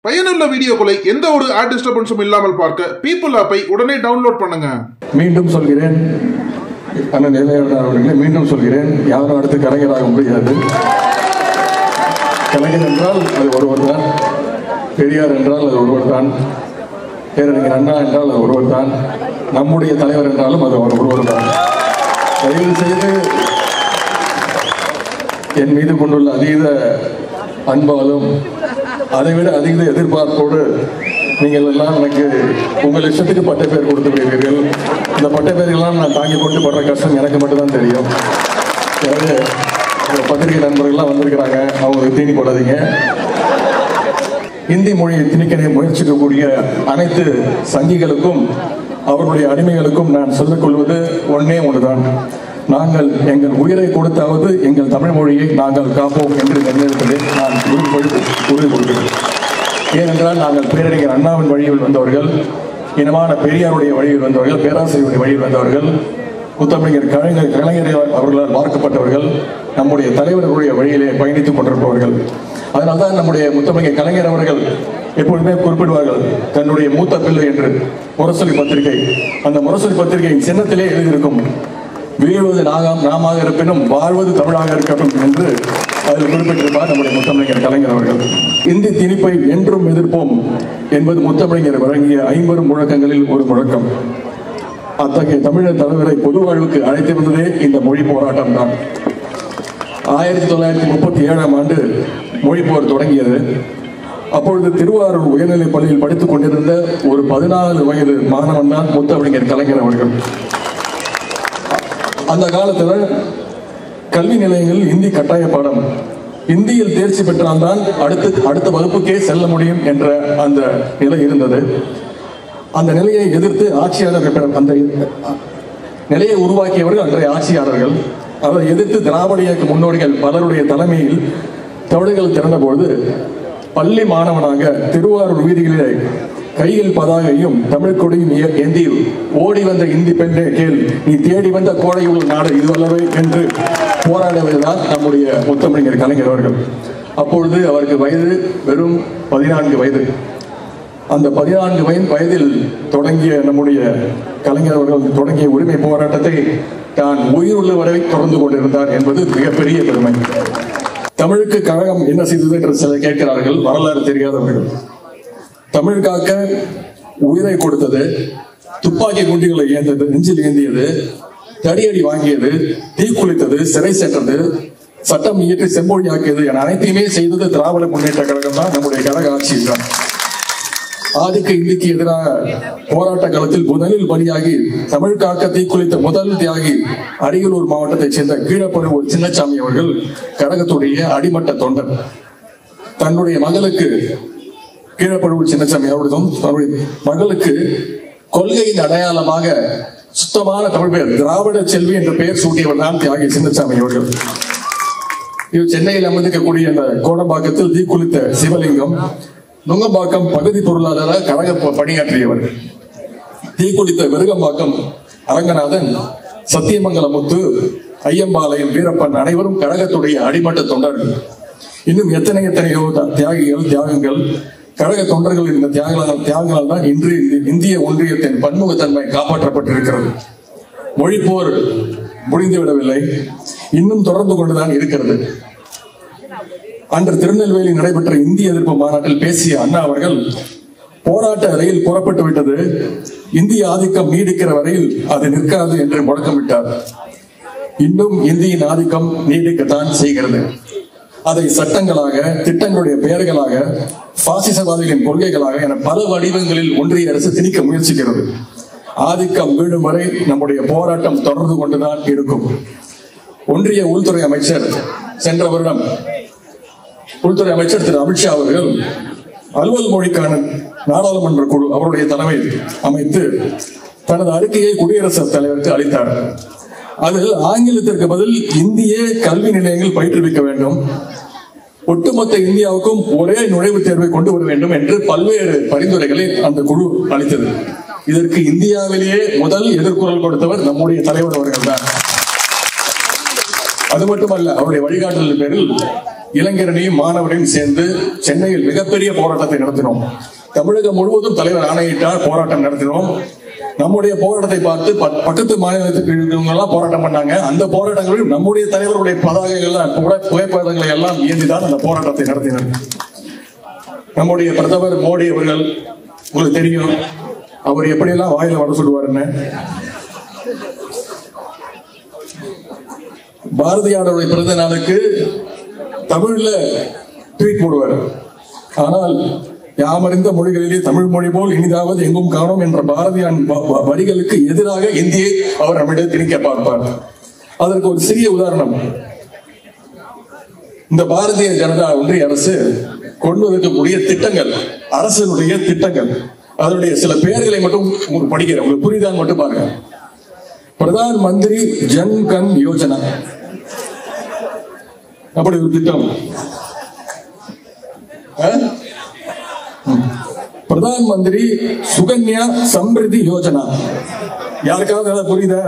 பயனுள்ள வீடியோக்களை எந்த ஒரு ஆட் டிஸ்டர்பன்ஸும் இல்லாமல் பார்க்க பீப்புள் ஆப்பை உடனே டவுன்லோட் பண்ணுங்க மீண்டும் சொல்கிறேன் அண்ணன் நிலையான அவர்களே மீண்டும் சொல்கிறேன் யாரும் அடுத்து கலைஞராக முடியாது கலைஞர் என்றால் அது ஒருவர் தான் பெரியார் என்றால் அது ஒருவர் தான் பேரறிஞர் அண்ணா என்றால் அது ஒருவர் தான் நம்முடைய தலைவர் என்றாலும் அது ஒரு ஒருவர் தான் தயவு செய்து என் மீது கொண்டுள்ள அதீத அன்பாலும் அதைவிட அதீத எதிர்பார்ப்போடு நீங்கள் எல்லாம் எனக்கு உங்கள் இஷ்டத்துக்கு பட்ட பேர் கொடுத்து விடுவீர்கள் இந்த பட்ட பேர்களெல்லாம் நான் தாங்கி கொண்டு படுற கஷ்டம் எனக்கு மட்டும்தான் தெரியும் எனவே இந்த பத்திரிகை நண்பர்கள்லாம் வந்திருக்கிறாங்க அவங்களுக்கு தீனி போடாதீங்க இந்தி மொழியை திணிக்க முயற்சிக்கக்கூடிய அனைத்து சங்கிகளுக்கும் அவர்களுடைய அடிமைகளுக்கும் நான் சொல்லிக் கொள்வது ஒன்னே ஒன்றுதான் நாங்கள் எங்கள் உயிரை கொடுத்தாவது எங்கள் தமிழ் மொழியை நாங்கள் காப்போம் என்று இந்த நேரத்தில் நான் உறுதிப்படுத்தி உறுதி கொடுக்கிறேன் ஏனென்றால் நாங்கள் பேரறிஞர் அண்ணாவின் வழியில் வந்தவர்கள் இனமான பெரியாருடைய வழியில் வந்தவர்கள் பேராசிரியருடைய வழியில் வந்தவர்கள் முத்தமிழர் கலைஞர் கலைஞர் அவர்களால் பார்க்கப்பட்டவர்கள் நம்முடைய தலைவர்களுடைய வழியிலே பயணித்துக் கொண்டிருப்பவர்கள் அதனால்தான் நம்முடைய முத்தமிழர் கலைஞர் அவர்கள் எப்பொழுதுமே குறிப்பிடுவார்கள் தன்னுடைய மூத்த பிள்ளை என்று முரசொலி பத்திரிகை அந்த முரசொலி பத்திரிகையின் சின்னத்திலே எழுதியிருக்கும் வீழ்வது நாகாம் நாமாக இருப்பினும் வாழ்வது தமிழாக இருக்கட்டும் என்று அதில் குறிப்பிட்டிருப்பார் நம்முடைய முத்தமிழர் கலைஞர் அவர்கள் இந்தி திணிப்பை என்றும் எதிர்ப்போம் என்பது முத்தமிழர் வழங்கிய ஐம்பெரும் முழக்கங்களில் ஒரு முழக்கம் அத்தகைய தமிழர் தலைவரை பொது வாழ்வுக்கு அழைத்து வந்ததே இந்த மொழி போராட்டம் தான் ஆயிரத்தி தொள்ளாயிரத்தி முப்பத்தி ஏழாம் ஆண்டு மொழி போர் தொடங்கியது அப்பொழுது திருவாரூர் உயர்நிலைப் பள்ளியில் படித்துக் கொண்டிருந்த ஒரு பதினாலு வயது மாணவன் தான் முத்தமிழர் கலைஞர் அவர்கள் அந்த காலத்துல கல்வி நிலையங்களில் இந்தி கட்டாய பாடம் இந்தியில் தேர்ச்சி பெற்றால்தான் அடுத்த அடுத்த வகுப்புக்கே செல்ல முடியும் என்ற அந்த நிலை இருந்தது அந்த நிலையை எதிர்த்து ஆட்சியாளர்கள் அந்த நிலையை உருவாக்கியவர்கள் அன்றைய ஆட்சியாளர்கள் அதை எதிர்த்து திராவிட இயக்க முன்னோடிகள் பலருடைய தலைமையில் தமிழர்கள் திறந்தபோது பள்ளி மாணவனாக திருவாரூர் வீதிகளிலே கையில் பதாகையும் தமிழ் கொடியும் ஏ- ஏந்தி ஓடி வந்த இந்தி பெண்ணே கேள் நீ தேடி வந்த கோடை உள்ள நாடு இதுவல்லவே என்று போராடுவதுதான் நம்முடைய முத்தமிழர் கலைஞர் அவர்கள் அப்பொழுது அவருக்கு வயது வெறும் பதினான்கு வயது அந்த பதினான்கு வயது வயதில் தொடங்கிய நம்முடைய கலைஞர் அவர்கள் தொடங்கிய உரிமை போராட்டத்தை தான் உயிருள்ள வரை தொடர்ந்து கொண்டிருந்தார் என்பது மிகப்பெரிய பெருமை தமிழுக்கு கழகம் என்ன செய்தது என்று சிலர் கேட்கிறார்கள் வரலாறு தெரியாதவர்கள் தமிழ் காக்க உயிரை கொடுத்தது துப்பாக்கி குண்டிகளை ஏந்தது நெஞ்சில் ஏந்தியது தடியடி வாங்கியது தீக்குளித்தது சிறை சென்றது சட்டம் இயற்றி செம்மொழியாக்கியது என அனைத்தையுமே செய்தது திராவிட முன்னேற்ற கழகம் தான் நம்முடைய கழக ஆட்சி தான் ஆதிக்க இந்திக்கு எதிராக போராட்ட காலத்தில் முதலில் பலியாகி தமிழ் காக்க தீக்குளித்த முதல் தியாகி அரியலூர் மாவட்டத்தைச் சேர்ந்த கீழப்பழுவூர் சின்னசாமி அவர்கள் கழகத்துடைய அடிமட்ட தொண்டர் தன்னுடைய மகளுக்கு கீழப்பழுவூர் சின்னசாமி அவர்களும் தன்னுடைய மகளுக்கு கொள்கையின் அடையாளமாக சுத்தமான தமிழ் பெயர் திராவிட செல்வி என்ற பெயர் சூட்டியவர் தான் தியாகி சின்னசாமி அவர்கள் இவர் சென்னையில் அமர்ந்திருக்கக்கூடிய அந்த கோடம்பாக்கத்தில் தீக்குளித்த சிவலிங்கம் நுங்கம்பாக்கம் பகுதி பொருளாதார கழக ப- பணியாற்றியவர் தீக்குளித்த விருகம்பாக்கம் அரங்கநாதன் சத்தியமங்கலம் முத்து ஐயம்பாளையம் வீரப்பன் அனைவரும் கழகத்துடைய அடிமட்ட தொண்டர்கள் இன்னும் எத்தனை எத்தனையோ த- தியாகிகள் தியாகங்கள் கழக தொண்டர்கள் இந்த தியாகங்களால் தியாகங்களால் தான் இன்று இந்த இந்திய ஒன்றியத்தின் பன்முகத்தன்மை காப்பாற்றப்பட்டிருக்கிறது மொழிப்போர் முடிந்துவிடவில்லை இன்னும் தொடர்ந்து கொண்டுதான் இருக்கிறது அன்று திருநெல்வேலி நடைபெற்ற இந்திய எதிர்ப்பு மாநாட்டில் பேசிய அண்ணா அவர்கள் போராட்ட ரயில் புறப்பட்டு விட்டது இந்திய ஆதிக்கம் நீடிக்கிற வரையில் அது நிற்காது என்று முழக்கமிட்டார் இன்னும் இந்தியின் ஆதிக்கம் நீடிக்கத்தான் செய்கிறது அதை சட்டங்களாக திட்டங்களுடைய பெயர்களாக பாசிசவாதிகளின் கொள்கைகளாக என பல வடிவங்களில் ஒன்றிய அரசு திணிக்க முயற்சிக்கிறது ஆதிக்கம் வீழும் வரை நம்முடைய போராட்டம் தொடர்ந்து கொண்டுதான் இருக்கும் ஒன்றிய உள்துறை அமைச்சர் சென்ற வருடம் உள்துறை அமைச்சர் திரு அமித்ஷா அவர்கள் அலுவல் மொழிக்கான நாடாளுமன்ற குழு அவருடைய தலைமையில் அமைத்து தனது அறிக்கையை குடியரசுத் தலைவருக்கு அளித்தார் அதில் ஆங்கிலத்திற்கு பதில் இந்திய கல்வி நிலையங்கள் பயிற்றுவிக்க வேண்டும் ஒட்டுமொத்த இந்தியாவுக்கும் ஒரே நுழைவுத் தேர்வை கொண்டு வர வேண்டும் என்று பல்வேறு பரிந்துரைகளை அந்த குழு அளித்தது இதற்கு இந்தியாவிலேயே முதல் எதிர்குரல் கொடுத்தவர் நம்முடைய தலைவர் அவர்கள் தான் அது மட்டுமல்ல அவருடைய வழிகாட்டுதல் பேரில் இளைஞரணியும் மாணவரையும் சேர்ந்து சென்னையில் மிகப்பெரிய போராட்டத்தை நடத்தினோம் தமிழகம் முழுவதும் தலைவர் ஆணையிட்டால் போராட்டம் நடத்தினோம் நம்முடைய போராட்டத்தை பார்த்து ப- பக்கத்து மாநிலத்துக்கு இருக்கிறவங்க எல்லாம் போராட்டம் பண்ணாங்க அந்த போராட்டங்களில் நம்முடைய தலைவருடைய பதாகைகள் எல்லாம் கூட புகைப்படங்களை எல்லாம் ஏந்திதான் அந்த போராட்டத்தை நடத்தினர் நம்முடைய பிரதமர் மோடி அவர்கள் உங்களுக்கு தெரியும் அவர் எப்படியெல்லாம் வாயில வர சொல்லுவாருன்னு பாரதியாருடைய பிறந்த நாளுக்கு தமிழ்ல ட்வீட் போடுவார் ஆனால் யாமறிந்த மொழிகளிலே தமிழ் மொழி போல் இனிதாவது எங்கும் காணோம் என்ற பாரதியான் வ- வ- வரிகளுக்கு எதிராக இந்தியை அவர் நம்மிடம் திணிக்க பார்ப்பார் அதற்கு ஒரு சிறிய உதாரணம் இந்த பாரதிய ஜனதா ஒன்றிய அரசு கொண்டு வந்திருக்கக்கூடிய திட்டங்கள் அரசினுடைய திட்டங்கள் அதனுடைய சில பெயர்களை மட்டும் உங்களுக்கு படிக்கிறேன் உங்களுக்கு புரியுதான்னு மட்டும் பாருங்க பிரதான் மந்திரி ஜன் கன் யோஜனா அப்படி ஒரு திட்டம் ஆ? ம். பிரதான் மந்திரி சுகன்யா சம்ரிதி யோஜனா யாருக்காவது ஏதாவது புரியுதா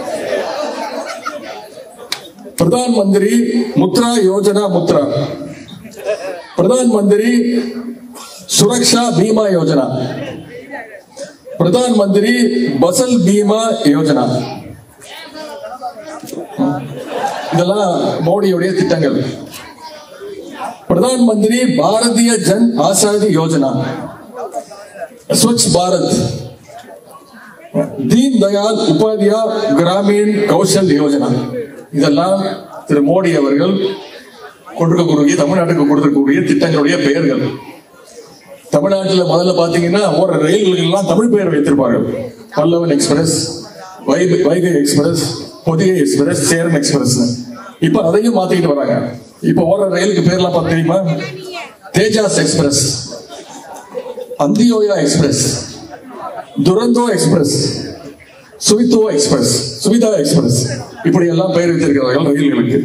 பிரதான் மந்திரி முத்ரா யோஜனா முத்ரா பிரதான் மந்திரி சுரக்ஷா பீமா யோஜனா பிரதான் மந்திரி பசல் பீமா யோஜனா இதெல்லாம் மோடியுடைய திட்டங்கள் பிரதான் மந்திரி பாரதிய ஜன் ஆசாதி யோஜனா ஸ்வச் பாரத் தீன் தயாள் உபாத்யா கிராமீண் கௌஷல் யோஜனா இதெல்லாம் திரு மோடி அவர்கள் கொடுக்கக்கூடிய தமிழ்நாட்டுக்கு கொடுக்கக்கூடிய திட்டங்களுடைய பெயர்கள் தமிழ்நாட்டில் முதல்ல பாத்தீங்கன்னா ஓடுற ரயில்களுக்கு எல்லாம் தமிழ் பெயர் வைத்திருப்பார்கள் Pallavan express Vaigai Vaigai express Pothigai express Cheran express இப்ப அதையும் மாத்திக்கிட்டு வராங்க இப்ப ஓடுற ரயிலுக்கு பேர்லாம் பார்த்து தெரியுமா Tejas express Antyodaya express Duronto express சுவித்துவோ எக்ஸ்பிரஸ் சுவிதா எக்ஸ்பிரஸ் இப்படி எல்லாம் பெயர் வைத்திருக்கிறார்கள் ரயில்களுக்கு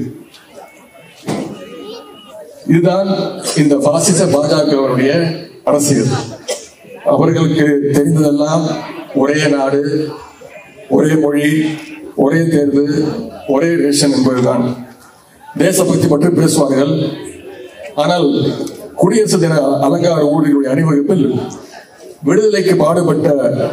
இதுதான் இந்த பாசிச பாஜகவினுடைய அரசியல் அவர்களுக்கு தெரிந்ததெல்லாம் ஒரே நாடு ஒரே மொழி ஒரே தேர்வு ஒரே ரேஷன் என்பதுதான் தேசபக்தி பற்றி பேசுவார்கள் ஆனால் குடியரசு தின அலங்கார ஊழியர்களுடைய அணிவகுப்பில் விடுதலைக்கு பாடுபட்ட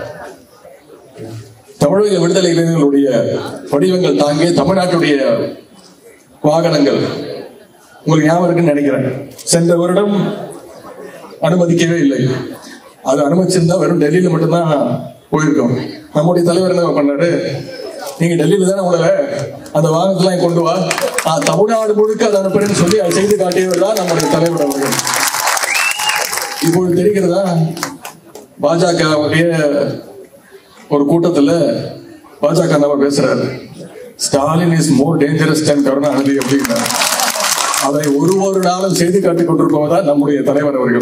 தமிழக விடுதலை இளைஞர்களுடைய வடிவங்கள் தாங்கிய தமிழ்நாட்டுடைய வாகனங்கள் உங்களுக்கு ஞாபகம் இருக்குன்னு நினைக்கிறேன் சென்ற வருடம் அனுமதிக்கவே இல்லை அது அனுமதிச்சிருந்தா வெறும் டெல்லியில மட்டும்தான் போயிருக்கோம் நம்முடைய தலைவர் என்ன பண்ணாரு நீங்க டெல்லியில தானே உங்களை அந்த வாகனத்தெல்லாம் கொண்டு வா நான் தமிழ்நாடு முழுக்க அதை அனுப்புறேன்னு சொல்லி அதை செய்து காட்டியவர் தான் நம்முடைய தலைவர் அவர்கள் இப்பொழுது தெரிகிறதா பாஜகவுடைய ஒரு கூட்டத்துல பாஜக நபர் பேசுறாரு Stalin is more dangerous then Karunanidhi அப்படின்னா அதை ஒரு ஒரு நாளும் செய்து காட்டிக் கொண்டிருப்பவர்தான் நம்முடைய தலைவர் அவர்கள்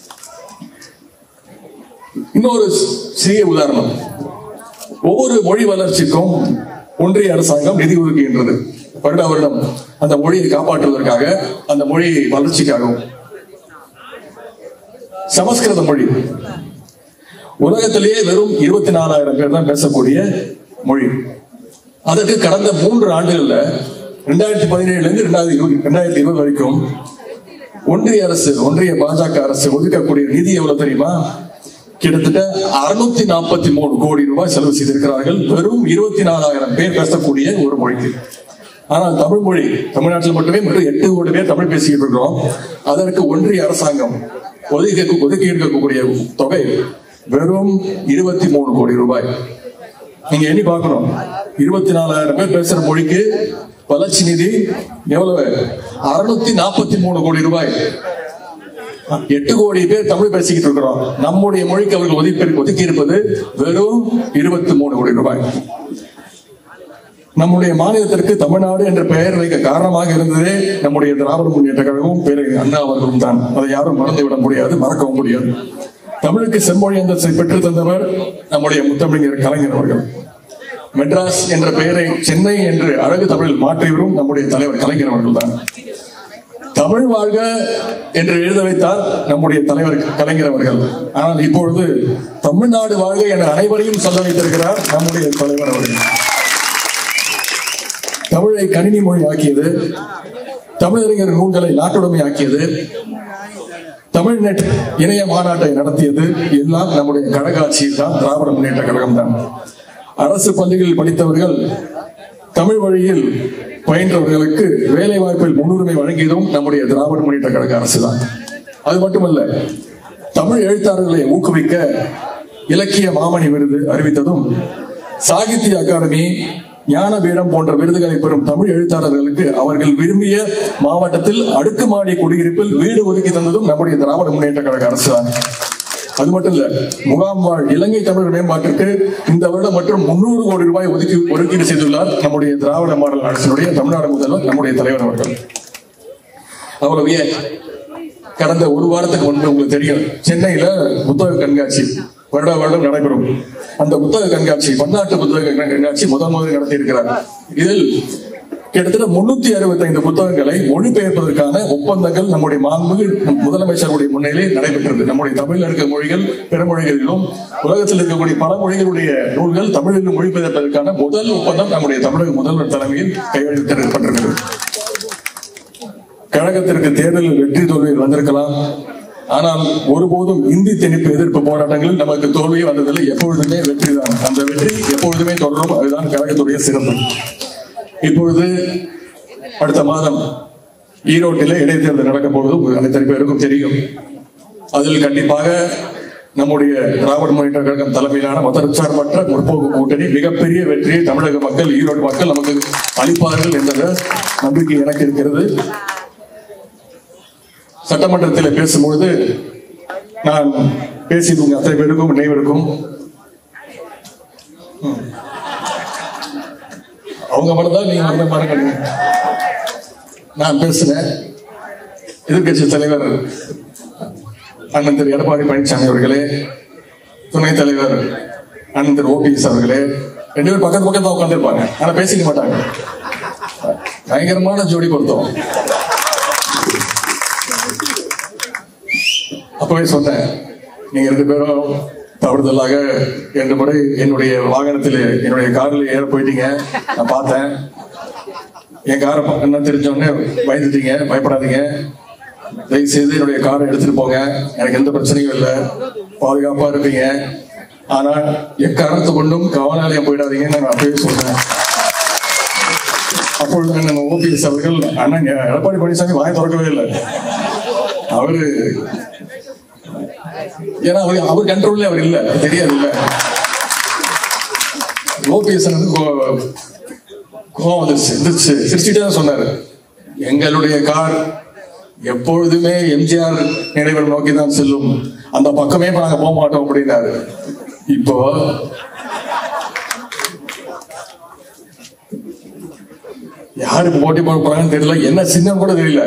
இன்னொரு சிறிய உதாரணம் ஒவ்வொரு மொழி வளர்ச்சிக்கும் ஒன்றிய அரசாங்கம் நிதி ஒதுக்குகின்றது வருட வருடம் அந்த மொழியை காப்பாற்றுவதற்காக அந்த மொழி வளர்ச்சிக்காகவும் சமஸ்கிருத மொழி உலகத்திலேயே வெறும் இருபத்தி நாலாயிரம் பேர் தான் பேசக்கூடிய மொழி அதற்கு கடந்த மூன்று ஆண்டுகள்ல ரெண்டாயிரத்தி பதினேழுல இருந்து ரெண்டாயிரத்தி இருபது ரெண்டாயிரத்தி இருபது வரைக்கும் ஒன்றிய அரசு ஒன்றிய பாஜக அரசு ஒதுக்கக்கூடிய நிதி எவ்வளவு தெரியுமா கிட்டத்தட்ட அறுநூத்தி நாற்பத்தி மூணு கோடி ரூபாய் செலவு செய்திருக்கிறார்கள் வெறும் இருபத்தி நாலாயிரம் பேர் பேசக்கூடிய ஒரு மொழிக்கு ஆனால் தமிழ் மொழி தமிழ்நாட்டில் மட்டுமே மட்டும் எட்டு கோடி பேர் தமிழ் பேசிக்கிட்டு இருக்கிறோம் அதற்கு ஒன்றிய அரசாங்கம் ஒதுக்கி ஒதுக்கி இருக்கக்கூடிய தொகை வெறும் இருபத்தி மூணு கோடி ரூபாய் நீங்க எண்ணி பார்க்கணும் இருபத்தி நாலாயிரம் பேர் பேசுற மொழிக்கு வளர்ச்சி நிதி எவ்வளவு அறுநூத்தி நாற்பத்தி மூணு கோடி ரூபாய் எட்டு கோடி பேர் தமிழ் பேசிக்கிட்டு இருக்கிறோம் நம்முடைய மொழிக்கு அவர்கள் ஒதுக்கி ஒதுக்கி இருப்பது வெறும் இருபத்தி மூணு கோடி ரூபாய் நம்முடைய மாநிலத்திற்கு தமிழ்நாடு என்ற பெயர் வைக்க காரணமாக இருந்ததே நம்முடைய திராவிட முன்னேற்ற கழகமும் பிறகு அண்ணா அவர்களும் தான் அதை யாரும் மறந்துவிட முடியாது மறக்கவும் முடியாது தமிழுக்கு செம்மொழி அந்தஸ்தை பெற்று தந்தவர் நம்முடைய முத்தமிழர் கலைஞர் அவர்கள் மெட்ராஸ் என்ற பெயரை சென்னை என்று அழகு தமிழில் மாற்றியவரும் நம்முடைய தலைவர் கலைஞர் அவர்கள் தான் தமிழ் வாழ்க என்று எழுத வைத்தார் நம்முடைய தலைவர் கலைஞர் அவர்கள் ஆனால் இப்பொழுது தமிழ்நாடு வாழ்க என அனைவரையும் சொல்ல வைத்திருக்கிறார் நம்முடைய தலைவர் அவர்கள் தமிழை கணினி மொழி ஆக்கியது தமிழறிஞர் நூல்களை நாட்டுடைமை ஆக்கியது தமிழ்நெட் இணைய மாநாட்டை நடத்தியது எல்லாம் நம்முடைய கழக ஆட்சியில் தான் திராவிட முன்னேற்ற கழகம் தான் அரசு பள்ளிகளில் படித்தவர்கள் தமிழ் வழியில் பயின்றவர்களுக்கு வேலை வாய்ப்பில் முன்னுரிமை வழங்கியதும் நம்முடைய திராவிட முன்னேற்ற கழக அரசு தான் அது மட்டுமல்ல தமிழ் எழுத்தாளர்களை ஊக்குவிக்க இலக்கிய மாமணி விருது அறிவித்ததும் சாகித்ய அகாடமி ஞானபீடம் போன்ற விருதுகளை பெறும் தமிழ் எழுத்தாளர்களுக்கு அவர்கள் விரும்பிய மாவட்டத்தில் அடுக்குமாடி குடியிருப்பில் வீடு ஒதுக்கி தந்ததும் நம்முடைய திராவிட முன்னேற்ற கழக அரசு தான் அது மட்டும் இல்ல முகாம் வாழ் இலங்கை தமிழர் மேம்பாட்டிற்கு இந்த வருடம் மற்றும் முன்னூறு கோடி ரூபாய் ஒதுக்கி ஒதுக்கீடு செய்துள்ளார் நம்முடைய திராவிட மாடல் அரசினுடைய தமிழ்நாடு முதல்வர் நம்முடைய தலைவர் அவர்கள் அவ்வளவு ஏன் கடந்த ஒரு வாரத்துக்கு முன்பு உங்களுக்கு தெரியும் சென்னையில புத்தக கண்காட்சி வருட வருடம் நடைபெறும் அந்த புத்தக கண்காட்சி பன்னாட்டு புத்தக கண்காட்சி முதல் முதலில் நடத்தி இருக்கிறார் இதில் கிட்டத்தட்ட முன்னூத்தி அறுபத்தைந்து புத்தகங்களை மொழிபெயர்ப்பதற்கான ஒப்பந்தங்கள் நம்முடைய மாண்புமிகு முதலமைச்சருடைய முன்னிலையில் நடைபெற்றது நம்முடைய தமிழில் இருக்க மொழிகள் பிற மொழிகளிலும் உலகத்தில் இருக்கக்கூடிய பல மொழிகளுடைய நூல்கள் தமிழில் மொழிபெயர்ப்பதற்கான முதல் ஒப்பந்தம் நம்முடைய தமிழக முதல்வர் தலைமையில் கையெழுத்திடப்பட்டிருக்கிறது கழகத்திற்கு தேர்தலில் வெற்றி தோல்வியில் வந்திருக்கலாம் ஆனால் ஒருபோதும் இந்தி திணிப்பு எதிர்ப்பு போராட்டங்களில் நமக்கு தோல்வி வந்ததில்லை எப்பொழுதுமே வெற்றி தான் அந்த வெற்றி எப்பொழுதுமே தொடரும் அதுதான் கழகத்துடைய சிறப்பு இப்பொழுது அடுத்த மாதம் ஈரோட்டிலே இடைத்தேர்தல் நடக்க போவதும் உங்கள் அனைத்து பேருக்கும் தெரியும் அதில் கண்டிப்பாக நம்முடைய திராவிட முன்னேற்ற கழகம் தலைமையிலான மதச்சார்பற்ற முற்போக்கு கூட்டணி மிகப்பெரிய வெற்றியை தமிழக மக்கள் ஈரோடு மக்கள் நமக்கு அளிப்பார்கள் என்ற நம்பிக்கை எனக்கு இருக்கிறது சட்டமன்றத்தில் பேசும்பொழுது நான் பேசியது உங்க அத்தனை பேருக்கும் நினைவிருக்கும் ம். அவங்க மட்டும்தான் நீங்க வந்து மறக்கணும் நான் பேசினேன் எதிர்கட்சி தலைவர் அண்ணன் திரு எடப்பாடி பழனிசாமி அவர்களே துணைத் தலைவர் அண்ணன் திரு ஓபிஎஸ் அவர்களே ரெண்டு பேரும் பக்கத்து பக்கத்துல உட்காந்துருப்பாங்க ஆனா பேசிக்க மாட்டாங்க பயங்கரமான ஜோடி பொருத்தம் அப்பவே சொன்னேன் நீங்க ரெண்டு பேரும் தவறுதலாக ரெண்டு முறை என்னுடைய வாகனத்தில் என்னுடைய காரில் ஏற போயிட்டீங்க நான் பார்த்தேன் என் காரை என்ன தெரிஞ்சோடனே பயந்துட்டீங்க பயப்படாதீங்க தயவு செய்து என்னுடைய காரை எடுத்துட்டு போங்க எனக்கு எந்த பிரச்சனையும் இல்லை பாதுகாப்பா இருப்பீங்க ஆனா எக்காரணத்தை கொண்டும் கவனாலயம் போயிடாதீங்கன்னு நான் அப்பவே சொன்னேன் அப்பொழுது அண்ணன் ஓபிஎஸ் அவர்கள் அண்ணன் எடப்பாடி பழனிசாமி வாய் திறக்கவே இல்லை அவரு ஏன்னா அவர் அவர் கண்ட்ரோல்ல அவர் இல்ல தெரியாது இல்ல ஓபிஎஸ் கோவம் வந்துருச்சு எந்திரிச்சு சிரிச்சுட்டே தான் சொன்னாரு எங்களுடைய கார் எப்பொழுதுமே எம்ஜிஆர் நினைவுகள் நோக்கி தான் செல்லும் அந்த பக்கமே இப்ப நாங்க போக மாட்டோம் அப்படின்னாரு இப்போ யாரு போட்டி போட போறாங்கன்னு தெரியல என்ன சின்னம் கூட தெரியல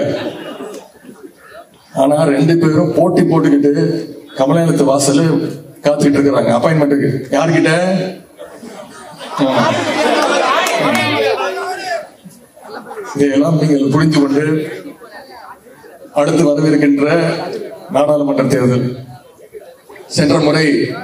ஆனா ரெண்டு பேரும் போட்டி போட்டுக்கிட்டு கமலாலயத்து வாசல்ல காத்துக்கிட்டு இருக்கிறாங்க அப்பாயின்மெண்ட்டுக்கு யார்கிட்ட ஆ. இதையெல்லாம் நீங்கள் புரிந்து கொண்டு அடுத்து வரவிருக்கின்ற நாடாளுமன்ற தேர்தல் சென்ற முறை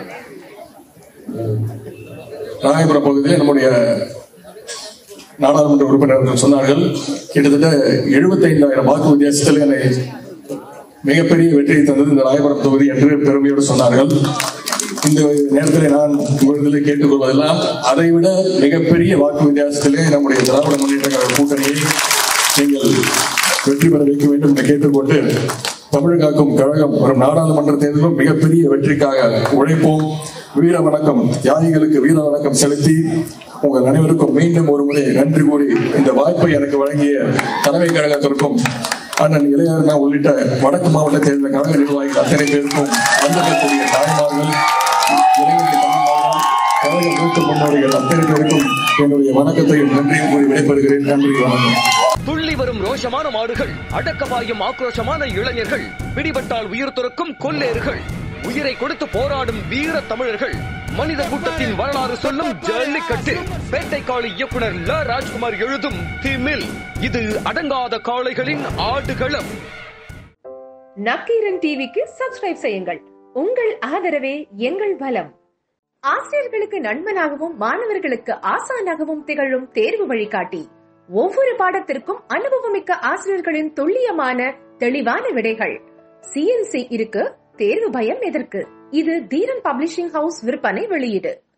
ராயபுரம் பகுதியில் நம்முடைய நாடாளுமன்ற உறுப்பினர்கள் சொன்னார்கள் கிட்டத்தட்ட எழுபத்தைந்தாயிரம் வாக்கு வித்தியாசத்தில் என்னை மிகப்பெரிய வெற்றியை தந்தது இந்த ராயபுரம் தொகுதி என்று பெருமையோடு சொன்னார்கள் இந்த நேரத்தில் நான் உங்களிடத்தில் கேட்டுக்கொள்வதெல்லாம் அதைவிட மிகப்பெரிய வாக்கு வித்தியாசத்திலே நம்முடைய திராவிட முன்னேற்ற கழக கூட்டணியை நீங்கள் வெற்றி பெற வைக்க வேண்டும் என்று கேட்டுக்கொண்டு தமிழ் காக்கும் கழகம் வரும் நாடாளுமன்ற தேர்தலும் மிகப்பெரிய வெற்றிக்காக உழைப்போம் வீர வணக்கம் தியாகிகளுக்கு வீர வணக்கம் செலுத்தி உங்கள் அனைவருக்கும் மீண்டும் ஒரு முறை நன்றி கூறி இந்த வாய்ப்பை எனக்கு வழங்கிய தலைமை கழகத்திற்கும் அண்ணன் இளையர்னா உள்ளிட்ட வடக்கு மாவட்டத்தை சேர்ந்த கழக நிர்வாகிகள் அத்தனை பேருக்கும் வந்திருக்கக்கூடிய தாய்மார்கள் இளைஞர்கள் தாய்மார்கள் கழக மூத்த முன்னோடிகள் அத்தனை பேருக்கும் என்னுடைய வணக்கத்தையும் நன்றியும் கூறி விடைபெறுகிறேன் நன்றி வணக்கம் துள்ளி வரும் ரோஷமான மாடுகள் அடக்கபாயும் ஆக்ரோஷமான இளைஞர்கள் பிடிபட்டால் உயிர் துறக்கும் கொல்லேறுகள் உயிரை கொடுத்து போராடும் வீர தமிழர்கள் மனித கூட்டத்தின் வரலாறு சொல்லும் ஜல்லிக்கட்டு வேட்டைக்காளி இயக்குனர் ல ராஜ்குமார் எழுதும் திமில் இது அடங்காத காளைகளின் ஆடுகளம் நக்கீரன் டிவிக்கு சப்ஸ்கிரைப் செய்யுங்கள் உங்கள் ஆதரவே எங்கள் பலம் ஆசிரியர்களுக்கு நண்பனாகவும் மாணவர்களுக்கு ஆசானாகவும் திகழும் தேர்வு வழிகாட்டி ஒவ்வொரு பாடத்திற்கும் அனுபவமிக்க ஆசிரியர்களின் துல்லியமான தெளிவான விடைகள் சிஎன்சி இருக்கு தேர்வு பயம் எதற்கு இது தீரன் பப்ளிஷிங் ஹவுஸ் விற்பனை வெளியீடு